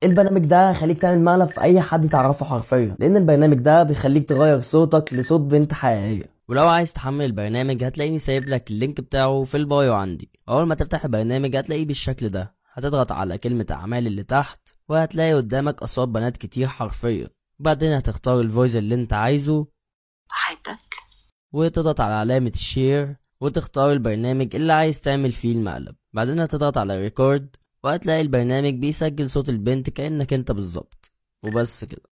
البرنامج ده هيخليك تعمل مقلب في اي حد تعرفه حرفيا لان البرنامج ده بيخليك تغير صوتك لصوت بنت حقيقيه ولو عايز تحمل البرنامج هتلاقيني سايب لك اللينك بتاعه في البايو عندي اول ما تفتح البرنامج هتلاقيه بالشكل ده هتضغط على كلمة اعمال اللي تحت وهتلاقي قدامك اصوات بنات كتير حرفيا وبعدين هتختار الفويس اللي انت عايزه بحبك وتضغط على علامة الشير وتختار البرنامج اللي عايز تعمل فيه المقلب بعدين هتضغط على ريكورد وهتلاقي البرنامج بيسجل صوت البنت كأنك انت بالظبط وبس كده